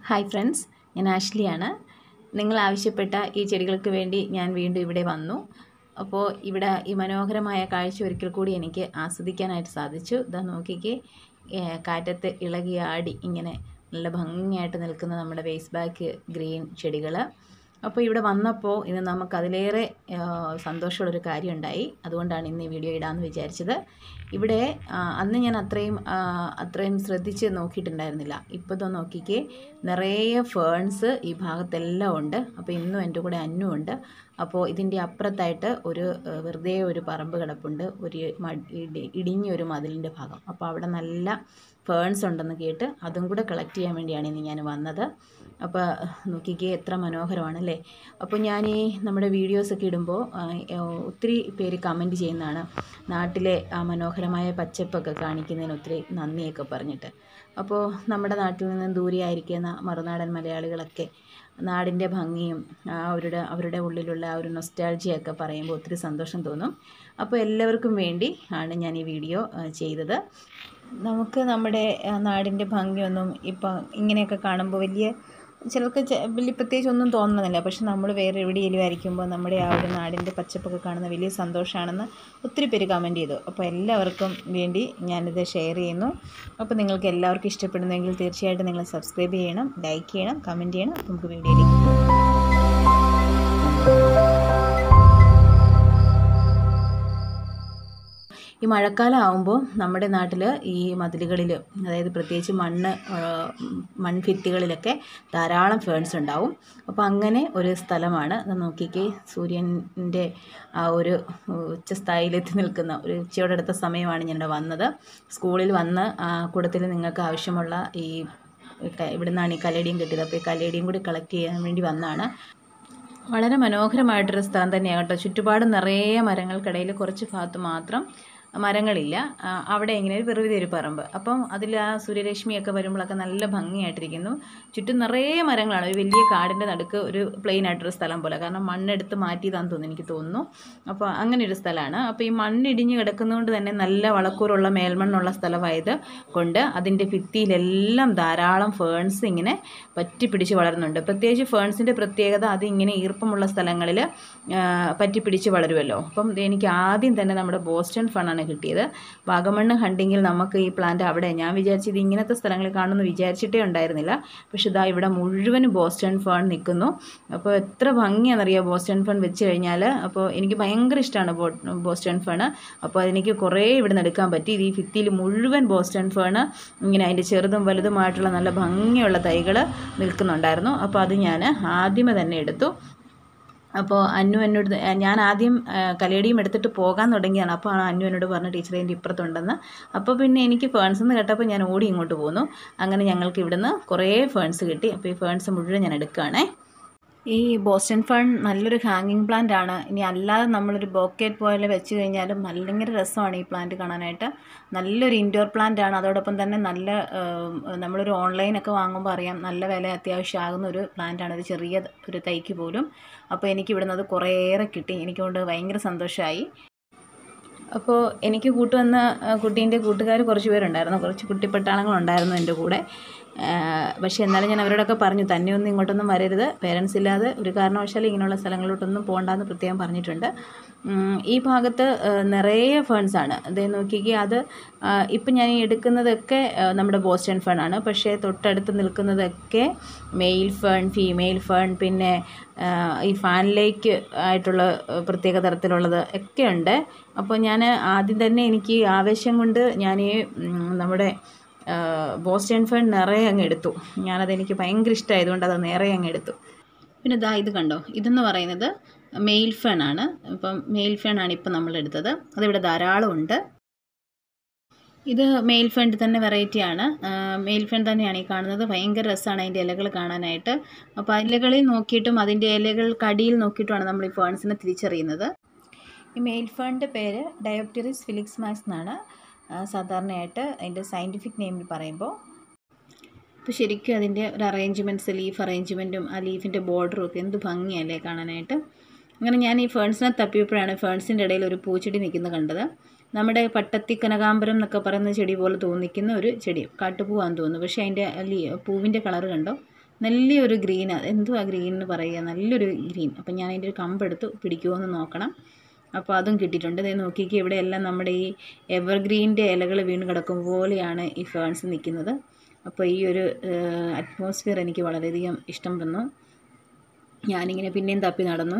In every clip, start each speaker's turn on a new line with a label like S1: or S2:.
S1: Hi friends ഞാൻ ആഷ്ലിയാണ് നിങ്ങൾ ആവശ്യപ്പെട്ട ഈ ചെടികൾക്ക് വേണ്ടി ഞാൻ വീണ്ടും ഇവിടെ വന്നു അപ്പോൾ ഇവിടെ ഈ മനോഹരമായ കാഴ്ച ഒരിക്കൽ കൂടി എനിക്ക് ആസ്വദിക്കാനായിട്ട് സാധിച്ചു ഇതാ നോക്കിക്കേ ഏഹ് കാറ്റത്ത് ഇളകിയാടി ഇങ്ങനെ നല്ല ഭംഗിയായിട്ട് നിൽക്കുന്ന നമ്മുടെ വേസ്റ്റ് ബാക്ക് ഗ്രീൻ ചെടികൾ അപ്പോൾ ഇവിടെ വന്നപ്പോൾ ഇന്ന് നമുക്ക് അതിലേറെ ആഹ് സന്തോഷമുള്ളൊരു കാര്യം ഉണ്ടായി അതുകൊണ്ടാണ് ഇന്ന് ഈ വീഡിയോ ഇടാമെന്ന് വിചാരിച്ചത് ഇവിടെ ആ, അന്ന് ഞാൻ അത്രയും ആ, അത്രയും ശ്രദ്ധിച്ച് നോക്കിയിട്ടുണ്ടായിരുന്നില്ല ഇപ്പോൾ ഇതോ നോക്കിക്കേ നിറയെ ഫേൺസ് ഈ ഭാഗത്തെല്ലാം ഉണ്ട് അപ്പോൾ ഇന്നും എൻ്റെ കൂടെ അന്നും ഉണ്ട് അപ്പോൾ ഇതിൻ്റെ അപ്പുറത്തായിട്ട് ഒരു ആ, വെറുതെ ഒരു പറമ്പ് കിടപ്പുണ്ട് ഒരു മ- ഇടി- ഇടിഞ്ഞ ഒരു മതിലിൻ്റെ ഭാഗം അപ്പോൾ അവിടെ നല്ല ഫേൺസ് ഉണ്ടെന്ന് കേട്ട് അതും കൂടെ കളക്ട് ചെയ്യാൻ വേണ്ടിയാണ് ഇന്ന് ഞാൻ വന്നത് അപ്പോൾ നോക്കിക്കേ എത്ര മനോഹരമാണല്ലേ അപ്പോൾ ഞാൻ ഈ നമ്മുടെ വീഡിയോസൊക്കെ ഇടുമ്പോൾ ആ, ഏ, ഒത്തിരി പേര് കമൻറ്റ് ചെയ്യുന്നതാണ് നാട്ടിലെ ആ മനോഹരമായ പച്ചപ്പൊക്കെ കാണിക്കുന്നതിന് ഒത്തിരി നന്ദിയൊക്കെ പറഞ്ഞിട്ട് അപ്പോൾ നമ്മുടെ നാട്ടിൽ നിന്നും ദൂരെയായിരിക്കുന്ന മറുനാടൻ മലയാളികളൊക്കെ നാടിൻ്റെ ഭംഗിയും ആ അവരുടെ അവരുടെ ഉള്ളിലുള്ള ആ ഒരു നൊസ്റ്റാൾജിയൊക്കെ പറയുമ്പോൾ ഒത്തിരി സന്തോഷം തോന്നും അപ്പോൾ എല്ലാവർക്കും വേണ്ടി ആണ് ഞാൻ ഈ വീഡിയോ ആ, ചെയ്തത് നമുക്ക് നമ്മുടെ ആ, നാടിൻ്റെ ഭംഗിയൊന്നും ഇപ്പം ഇങ്ങനെയൊക്കെ കാണുമ്പോൾ വലിയ ചിലർക്ക് ചെ- വലിയ പ്രത്യേകിച്ച് ഒന്നും തോന്നുന്നില്ല പക്ഷെ നമ്മൾ വേറെ എവിടെയെങ്കിലും ആയിരിക്കുമ്പോൾ നമ്മുടെ ആ ഒരു നാടിൻ്റെ പച്ചപ്പൊക്കെ കാണുന്ന വലിയ സന്തോഷമാണെന്ന് ഒത്തിരി പേര് കമൻറ്റ് ചെയ്തു അപ്പോൾ എല്ലാവർക്കും വേണ്ടി ഞാനിത് ഷെയർ ചെയ്യുന്നു അപ്പോൾ നിങ്ങൾക്ക് എല്ലാവർക്കും ഇഷ്ടപ്പെടുന്നെങ്കിൽ തീർച്ചയായിട്ടും നിങ്ങൾ സബ്സ്ക്രൈബ് ചെയ്യണം ലൈക്ക് ചെയ്യണം കമൻറ്റ് ചെയ്യണം അപ്പോൾ നമുക്ക് വീഡിയോയിലേക്ക് പോകാം. ഈ മഴക്കാലം ആകുമ്പോൾ നമ്മുടെ നാട്ടിൽ ഈ മതിലുകളിൽ അതായത് പ്രത്യേകിച്ച് മണ്ണ് ആ, മൺഭിത്തികളിലൊക്കെ ധാരാളം ഫേൺസ് ഉണ്ടാവും അപ്പോൾ അങ്ങനെ ഒരു സ്ഥലമാണ് ഇത് നോക്കിക്കേ സൂര്യൻ്റെ ആ ഒരു ഉച്ചസ്ഥായിലെത്തി നിൽക്കുന്ന ഒരു ഉച്ചയോടെ അടുത്ത സമയമാണ് ഞാൻ ഇവിടെ വന്നത് സ്കൂളിൽ വന്ന് ആ കൂട്ടത്തിൽ നിങ്ങൾക്ക് ആവശ്യമുള്ള ഈ ക- ഇവിടുന്നാണ് ഈ കലേടിയും കിട്ടിയത് അപ്പോൾ ഈ കലേടിയും കൂടി കളക്ട് ചെയ്യാൻ വേണ്ടി വന്നതാണ് വളരെ മനോഹരമായിട്ടൊരു സ്ഥലം തന്നെയാണ് കേട്ടോ ചുറ്റുപാടും നിറയെ മരങ്ങൾക്കിടയിൽ കുറച്ച് ഭാഗത്ത് മാത്രം മരങ്ങളില്ല ആ, അവിടെ ഇങ്ങനെ ഒരു വെറുതെ ഒരു പറമ്പ് അപ്പം അതിൽ ആ സൂര്യരശ്മിയൊക്കെ വരുമ്പോഴൊക്കെ നല്ല ഭംഗിയായിട്ടിരിക്കുന്നു ചുറ്റും നിറയെ മരങ്ങളാണ് ഒരു വലിയ കാടിൻ്റെ നടുക്ക് ഒരു പ്ലെയിൻ ആയിട്ടൊരു സ്ഥലം പോലെ കാരണം മണ്ണെടുത്ത് മാറ്റിയതാണെന്ന് തോന്നുന്നു എനിക്ക് തോന്നുന്നു അപ്പോൾ അങ്ങനെ ഒരു സ്ഥലമാണ് അപ്പോൾ ഈ മണ്ണിടിഞ്ഞ് കിടക്കുന്നതുകൊണ്ട് തന്നെ നല്ല വളക്കൂറുള്ള മേൽമണ്ണുള്ള സ്ഥലമായത് കൊണ്ട് അതിൻ്റെ ഭിത്തിയിലെല്ലാം ധാരാളം ഫേൺസ് ഇങ്ങനെ പറ്റി പിടിച്ച് വളരുന്നുണ്ട് പ്രത്യേകിച്ച് ഫേൺസിൻ്റെ പ്രത്യേകത അത് ഇങ്ങനെ ഈർപ്പമുള്ള സ്ഥലങ്ങളിൽ പറ്റി പിടിച്ച് വളരുമല്ലോ അപ്പം ദേ എനിക്ക് ആദ്യം തന്നെ നമ്മുടെ ബോസ്റ്റൺ ഫണ്ണാണ് കിട്ടിയത് വാഗമണ്ണ് ഹണ്ടിങ്ങിൽ നമുക്ക് ഈ പ്ലാന്റ് അവിടെ ഞാൻ വിചാരിച്ചത് ഇങ്ങനത്തെ സ്ഥലങ്ങളിൽ കാണുമെന്ന് വിചാരിച്ചിട്ടേ ഉണ്ടായിരുന്നില്ല പക്ഷെ ഇതാ ഇവിടെ മുഴുവനും ബോസ്റ്റൺ ഫേൺ നിൽക്കുന്നു അപ്പോൾ എത്ര ഭംഗിയാണെന്നറിയാം ബോസ്റ്റൺ ഫേൺ വെച്ച് കഴിഞ്ഞാൽ അപ്പോൾ എനിക്ക് ഭയങ്കര ഇഷ്ടമാണ് ബോ ബോസ്റ്റൺ ഫേൺ അപ്പോൾ അതെനിക്ക് കുറേ ഇവിടെ നിന്ന് എടുക്കാൻ പറ്റി ഇത് ഈ ഭിത്തിയിൽ മുഴുവൻ ബോസ്റ്റൺ ഫേൺ ഇങ്ങനെ അതിൻ്റെ ചെറുതും വലുതുമായിട്ടുള്ള നല്ല ഭംഗിയുള്ള തൈകൾ നിൽക്കുന്നുണ്ടായിരുന്നു അപ്പോൾ അത് ഞാൻ ആദ്യമേ തന്നെ എടുത്തു അപ്പോൾ അന്നു എന്നോട് ത- ഞാൻ ആദ്യം ആ, കലേടിയും എടുത്തിട്ട് പോകാൻ തുടങ്ങിയാണ് അപ്പോൾ ആണ് അന്നു എന്നോട് പറഞ്ഞ ടീച്ചറെ എൻ്റെ ഇപ്പുറത്തുണ്ടെന്ന് അപ്പോൾ പിന്നെ എനിക്ക് ഫേൺസ് എന്ന് കേട്ടപ്പോൾ ഞാൻ ഓടി ഇങ്ങോട്ട് പോന്നു അങ്ങനെ ഞങ്ങൾക്ക് ഇവിടുന്ന് കുറേ ഫേൺസ് കിട്ടി അപ്പോൾ ഈ ഫേൺസ് മുഴുവൻ ഞാൻ എടുക്കുകയാണേ ഈ ബോസ്റ്റൺ ഫേൺ നല്ലൊരു ഹാങ്ങിങ് പ്ലാന്റ് ആണ് ഇനി അല്ലാതെ നമ്മളൊരു ബോക്കറ്റ് പോലെ വെച്ച് കഴിഞ്ഞാലും ഭയങ്കര രസമാണ് ഈ പ്ലാന്റ് കാണാനായിട്ട് നല്ലൊരു ഇൻഡോർ പ്ലാന്റ് ആണ് അതോടൊപ്പം തന്നെ നല്ല ഉം, നമ്മളൊരു ഓൺലൈനൊക്കെ വാങ്ങുമ്പോൾ അറിയാം നല്ല വില അത്യാവശ്യം ആകുന്ന ഒരു പ്ലാന്റ് ആണ് ഒരു ചെറിയ ഒരു തൈക്ക് പോലും അപ്പോൾ എനിക്ക് ഇവിടുന്ന് അത് കുറേയേറെ കിട്ടി എനിക്കൊണ്ട് ഭയങ്കര സന്തോഷമായി അപ്പോൾ എനിക്ക് കൂട്ടുവന്ന ആ, കുട്ടീൻ്റെ കൂട്ടുകാർ കുറച്ച് പേരുണ്ടായിരുന്നു കുറച്ച് കുട്ടിപ്പട്ടാളങ്ങളുണ്ടായിരുന്നു എൻ്റെ കൂടെ ആ, പക്ഷേ എന്നാലും ഞാൻ അവരോടൊക്കെ പറഞ്ഞു തന്നെ ഒന്നും ഇങ്ങോട്ടൊന്നും വരരുത് പേരൻസ് ഇല്ലാതെ ഒരു കാരണവശാലും ഇങ്ങനെയുള്ള സ്ഥലങ്ങളിലോട്ടൊന്നും പോകണ്ടെന്ന് പ്രത്യേകം പറഞ്ഞിട്ടുണ്ട് ഉം, ഈ ഭാഗത്ത് ആ, നിറയെ ഫേൺസ് ആണ് അത് നോക്കിക്കേ അത് ആ, ഇപ്പം ഞാൻ ഈ എടുക്കുന്നതൊക്കെ ആ, നമ്മുടെ ബോസ്റ്റൺ ഫേൺ ആണ് പക്ഷേ തൊട്ടടുത്ത് നിൽക്കുന്നതൊക്കെ മെയിൽ ഫേൺ ഫീമെയിൽ ഫേൺ പിന്നെ ആ, ഈ ഫാനിലേക്ക് ആയിട്ടുള്ള ആ, പ്രത്യേക തരത്തിലുള്ളത് ഒക്കെ ഉണ്ട് അപ്പോൾ ഞാൻ ആദ്യം തന്നെ എനിക്ക് ആവേശം കൊണ്ട് ഞാൻ ഈ ഉം, നമ്മുടെ ആ, ബോസ്റ്റൺ ഫേൺ നിറയെ അങ്ങ് എടുത്തു ഞാനതെനിക്ക് ഭയങ്കര ഇഷ്ടമായതുകൊണ്ട് അത് നിറയെ അങ്ങ് എടുത്തു പിന്നെ ഇതാ ഇത് കണ്ടോ ഇതെന്ന് പറയുന്നത് മെയിൽ ഫേൺ ആണ് ഇപ്പം മെയിൽ ഫേൺ ആണ് ഇപ്പം നമ്മൾ എടുത്തത് അതിവിടെ ധാരാളം ഉണ്ട് ഇത് മെയിൽ ഫണ്ട് തന്നെ വെറൈറ്റിയാണ് മെയിൽ ഫണ്ട് തന്നെയാണ് ഈ കാണുന്നത് ഭയങ്കര രസമാണ് അതിൻ്റെ ഇലകൾ കാണാനായിട്ട് അപ്പോൾ ആ ഇലകളിൽ നോക്കിയിട്ടും അതിൻ്റെ ഇലകൾക്കടിയിൽ നോക്കിയിട്ടുമാണ് നമ്മൾ ഈ ഫേൺസിനെ തിരിച്ചറിയുന്നത് ഈ മെയിൽ ഫേണിൻ്റെ പേര് ഡയോപ്റ്ററിസ് ഫിലിക്സ് മാക്സ് എന്നാണ് ആ, സാധാരണയായിട്ട് അതിൻ്റെ സയൻറ്റിഫിക് നെയിമിൽ പറയുമ്പോൾ ഇപ്പോൾ ശരിക്കും അതിൻ്റെ ഒരു അറേഞ്ച്മെൻറ്റ്സ് ലീഫ് അറേഞ്ച്മെൻറ്റും ആ ലീഫിൻ്റെ ബോർഡറും ഒക്കെ എന്ത് ഭംഗിയല്ലേ കാണാനായിട്ട് അങ്ങനെ ഞാൻ ഈ ഫേൺസിനെ തപ്പിയപ്പോഴാണ് ഫേൺസിൻ്റെ ഇടയിൽ ഒരു പൂച്ചെടി നിൽക്കുന്നത് കണ്ടത് നമ്മുടെ പട്ടത്തി കനകാംബരം എന്നൊക്കെ പറയുന്ന ചെടി പോലെ തോന്നിക്കുന്ന ഒരു ചെടി കാട്ടുപൂവാന്ന് തോന്നുന്നു പക്ഷേ അതിൻ്റെ ലീ പൂവിൻ്റെ കളർ കണ്ടോ നല്ലൊരു ഗ്രീൻ എന്തുവാ ഗ്രീൻ എന്ന് പറയുക നല്ലൊരു ഗ്രീൻ അപ്പം ഞാൻ അതിൻ്റെ ഒരു കമ്പെടുത്ത് പിടിക്കുമോ എന്ന് നോക്കണം അപ്പോൾ അതും കിട്ടിയിട്ടുണ്ട് ഇത് നോക്കിക്കേ ഇവിടെ എല്ലാം നമ്മുടെ ഈ എവർഗ്രീൻ്റെ ഇലകൾ വീണ് കിടക്കും പോലെയാണ് ഈ ഫേൺസ് നിൽക്കുന്നത് അപ്പോൾ ഈ ഒരു അറ്റ്മോസ്ഫിയർ എനിക്ക് വളരെയധികം ഇഷ്ടം വന്നു ഞാനിങ്ങനെ പിന്നെയും തപ്പി നടന്നു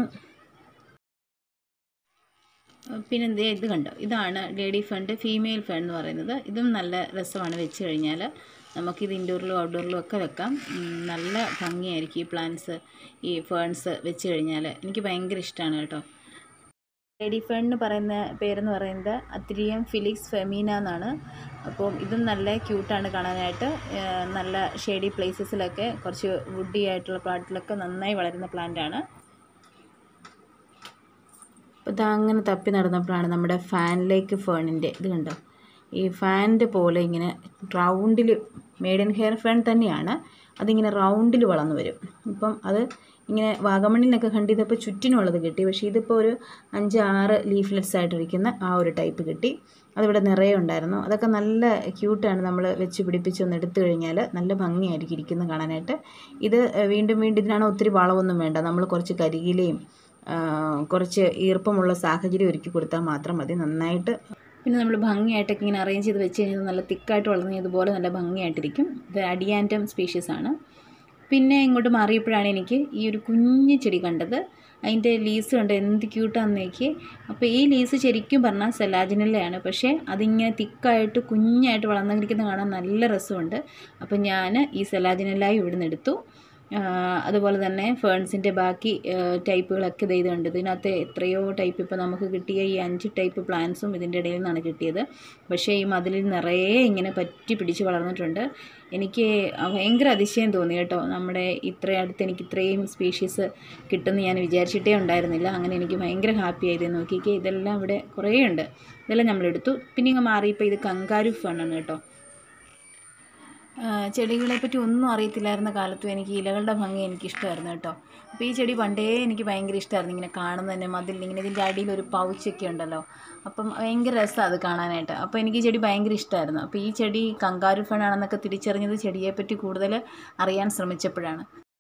S1: പിന്നെ ദേ ഇത് കണ്ടോ ഇതാണ് ലേഡി ഫണ്ട് ഫീമെയിൽ ഫണ്ട് എന്ന് പറയുന്നത് ഇതും നല്ല രസമാണ് വെച്ച് കഴിഞ്ഞാൽ നമുക്കിത് ഇൻഡോറിലും ഔട്ട്ഡോറിലും ഒക്കെ വെക്കാം ഉം, നല്ല ഭംഗിയായിരിക്കും ഈ പ്ലാന്റ്സ് ഈ ഫേൺസ് വെച്ച് കഴിഞ്ഞാൽ എനിക്ക് ഭയങ്കര ഇഷ്ടമാണ് കേട്ടോ ലേഡി ഫേൺ എന്ന് പറയുന്ന പേരെന്ന് പറയുന്നത് അത്രിയം ഫിലിക്സ് ഫെമീന എന്നാണ് അപ്പം ഇതും നല്ല ക്യൂട്ടാണ് കാണാനായിട്ട് ഏഹ് നല്ല ഷെയ്ഡി പ്ലേസസിലൊക്കെ കുറച്ച് വുഡി ആയിട്ടുള്ള പ്ലാന്റിലൊക്കെ നന്നായി വളരുന്ന പ്ലാന്റാണ് അപ്പോൾ ഇതാ അങ്ങനെ തപ്പി നടന്നപ്പോഴാണ് നമ്മുടെ ഫാനിലേക്ക് ഫേണിൻ്റെ ഇത് കണ്ടോ ഈ ഫാനിൻ്റെ പോലെ ഇങ്ങനെ റൗണ്ടിൽ മേഡൻ ഹെയർ ഫാൻ തന്നെയാണ് അതിങ്ങനെ റൗണ്ടിൽ വളർന്നു വരും ഇപ്പം അത് ഇങ്ങനെ വാഗമണ്ണിനൊക്കെ കണ്ട് ഇതിപ്പോൾ ചുറ്റിനുള്ളത് കിട്ടി പക്ഷേ ഇതിപ്പോൾ ഒരു അഞ്ച് ആറ് ലീഫ്ലെറ്റ്സ് ആയിട്ടിരിക്കുന്ന ആ ഒരു ടൈപ്പ് കിട്ടി അതിവിടെ നിറയെ ഉണ്ടായിരുന്നു അതൊക്കെ നല്ല ക്യൂട്ടാണ് നമ്മൾ വെച്ച് പിടിപ്പിച്ച് ഒന്ന് എടുത്തു കഴിഞ്ഞാൽ നല്ല ഭംഗിയായിരിക്കും ഇരിക്കുന്നത് കാണാനായിട്ട് ഇത് വീണ്ടും വീണ്ടും ഇതിനാണ് ഒത്തിരി വളമൊന്നും വേണ്ട നമ്മൾ കുറച്ച് കരിയിലയും ആ, കുറച്ച് ഈർപ്പമുള്ള സാഹചര്യം ഒരുക്കി കൊടുത്താൽ മാത്രം മതി നന്നായിട്ട് പിന്നെ നമ്മൾ ഭംഗിയായിട്ടൊക്കെ ഇങ്ങനെ അറേഞ്ച് ചെയ്ത് വെച്ച് കഴിഞ്ഞാൽ നല്ല തിക്കായിട്ട് വളർന്ന് ഇതുപോലെ നല്ല ഭംഗിയായിട്ടിരിക്കും ഇത് അഡിയാൻറ്റം സ്പീഷീസ് ആണ് പിന്നെ ഇങ്ങോട്ട് മാറിയപ്പോഴാണ് എനിക്ക് ഈ ഒരു കുഞ്ഞു ചെടി കണ്ടത് അതിൻ്റെ ലീസ് കണ്ട് എന്ത് ക്യൂട്ടാന്ന് നോക്കി അപ്പോൾ ഈ ലീസ് ശരിക്കും പറഞ്ഞാൽ സെലാജിനല്ലയാണ് പക്ഷേ അതിങ്ങനെ തിക്കായിട്ട് കുഞ്ഞായിട്ട് വളർന്നിരിക്കുന്നത് കാണാൻ നല്ല രസമുണ്ട് അപ്പോൾ ഞാൻ ഈ സെലാജിനല്ലായി ഇവിടുന്ന് എടുത്തു ആ, അതുപോലെ തന്നെ ഫേൺസിൻ്റെ ബാക്കി ആ, ടൈപ്പുകളൊക്കെ ഇത് ഇതുണ്ട് ഇതിനകത്ത് എത്രയോ ടൈപ്പ് ഇപ്പോൾ നമുക്ക് കിട്ടിയ ഈ അഞ്ച് ടൈപ്പ് പ്ലാന്റ്സും ഇതിൻ്റെ ഇടയിൽ നിന്നാണ് കിട്ടിയത് പക്ഷേ ഈ മതിലിൽ നിറയെ ഇങ്ങനെ പറ്റി പിടിച്ച് വളർന്നിട്ടുണ്ട് എനിക്ക് ഭയങ്കര അതിശയം തോന്നി കേട്ടോ നമ്മുടെ ഇത്ര അടുത്ത് എനിക്ക് ഇത്രയും സ്പീഷീസ് കിട്ടുമെന്ന് ഞാൻ വിചാരിച്ചിട്ടേ ഉണ്ടായിരുന്നില്ല അങ്ങനെ എനിക്ക് ഭയങ്കര ഹാപ്പി ആയത് നോക്കിക്കേ ഇതെല്ലാം ഇവിടെ കുറേ ഉണ്ട് ഇതെല്ലാം നമ്മളെടുത്തു പിന്നെ ഇങ്ങ് മാറിയപ്പോൾ ഇത് കങ്കാരു ഫണ്ണാണ് കേട്ടോ ആ, ചെടികളെ പറ്റി ഒന്നും അറിയത്തില്ലായിരുന്ന കാലത്തും എനിക്ക് ഇലകളുടെ ഭംഗി എനിക്ക് ഇഷ്ടമായിരുന്നു കേട്ടോ അപ്പോൾ ഈ ചെടി പണ്ടേ എനിക്ക് ഭയങ്കര ഇഷ്ടമായിരുന്നു ഇങ്ങനെ കാണുന്നത് തന്നെ മതിൽ ഇങ്ങനെ ഇതിൻ്റെ അടിയിൽ ഒരു പൗച്ചൊക്കെ ഉണ്ടല്ലോ അപ്പം ഭയങ്കര രസമാണ് അത് കാണാനായിട്ട് അപ്പോൾ എനിക്ക് ഈ ചെടി ഭയങ്കര ഇഷ്ടമായിരുന്നു അപ്പോൾ ഈ ചെടി കങ്കാരു ഫണാണെന്നൊക്കെ തിരിച്ചറിഞ്ഞത് ചെടിയെപ്പറ്റി കൂടുതൽ അറിയാൻ ശ്രമിച്ചപ്പോഴാണ്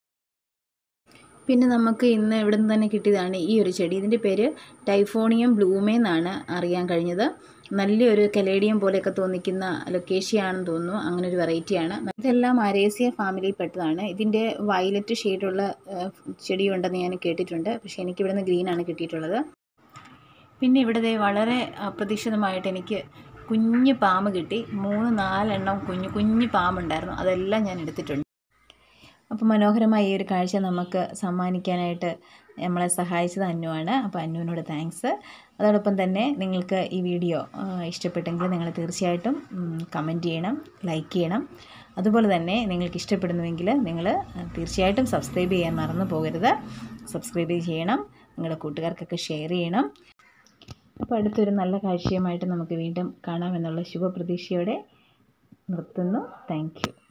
S1: പിന്നെ നമുക്ക് ഇന്ന് ഇവിടെ നിന്ന് തന്നെ കിട്ടിയതാണ് ഈ ഒരു ചെടി ഇതിൻ്റെ പേര് ടൈഫോണിയം ബ്ലൂമേ എന്നാണ് അറിയാൻ കഴിഞ്ഞത് നല്ലൊരു കലേഡിയം പോലെയൊക്കെ തോന്നിക്കുന്ന ലൊക്കേഷ്യയാണെന്ന് തോന്നുന്നു അങ്ങനെ ഒരു വെറൈറ്റിയാണ് ഇതെല്ലാം അരേസിയ ഫാമിലിയിൽപ്പെട്ടതാണ് ഇതിൻ്റെ വയലറ്റ് ഷെയ്ഡുള്ള ചെടിയുണ്ടെന്ന് ഞാൻ കേട്ടിട്ടുണ്ട് പക്ഷേ എനിക്ക് ഇവിടുന്ന് ഗ്രീനാണ് കിട്ടിയിട്ടുള്ളത് പിന്നെ ഇവിടെ ദേ വളരെ അപ്രതീക്ഷിതമായിട്ട് എനിക്ക് കുഞ്ഞ് പാമ്പ് കിട്ടി മൂന്ന് നാലെണ്ണം കുഞ്ഞു കുഞ്ഞു പാമ്പുണ്ടായിരുന്നു അതെല്ലാം ഞാൻ എടുത്തിട്ടുണ്ട് അപ്പോൾ മനോഹരമായ ഈ ഒരു കാഴ്ച നമുക്ക് സമ്മാനിക്കാനായിട്ട് നമ്മളെ സഹായിച്ചത് അന്നുവാണ് അപ്പോൾ അന്നുവിനോട് താങ്ക്സ് അതോടൊപ്പം തന്നെ നിങ്ങൾക്ക് ഈ വീഡിയോ ആ, ഇഷ്ടപ്പെട്ടെങ്കിൽ നിങ്ങൾ തീർച്ചയായിട്ടും കമൻറ്റ് ചെയ്യണം ലൈക്ക് ചെയ്യണം അതുപോലെ തന്നെ നിങ്ങൾക്ക് ഇഷ്ടപ്പെടുന്നുവെങ്കിൽ നിങ്ങൾ തീർച്ചയായിട്ടും സബ്സ്ക്രൈബ് ചെയ്യാൻ മറന്നു പോകരുത് സബ്സ്ക്രൈബ് ചെയ്യണം നിങ്ങളുടെ കൂട്ടുകാർക്കൊക്കെ ഷെയർ ചെയ്യണം അപ്പോൾ അടുത്തൊരു നല്ല കാഴ്ചയുമായിട്ട് നമുക്ക് വീണ്ടും കാണാമെന്നുള്ള ശുഭപ്രതീക്ഷയോടെ നിർത്തുന്നു താങ്ക് യു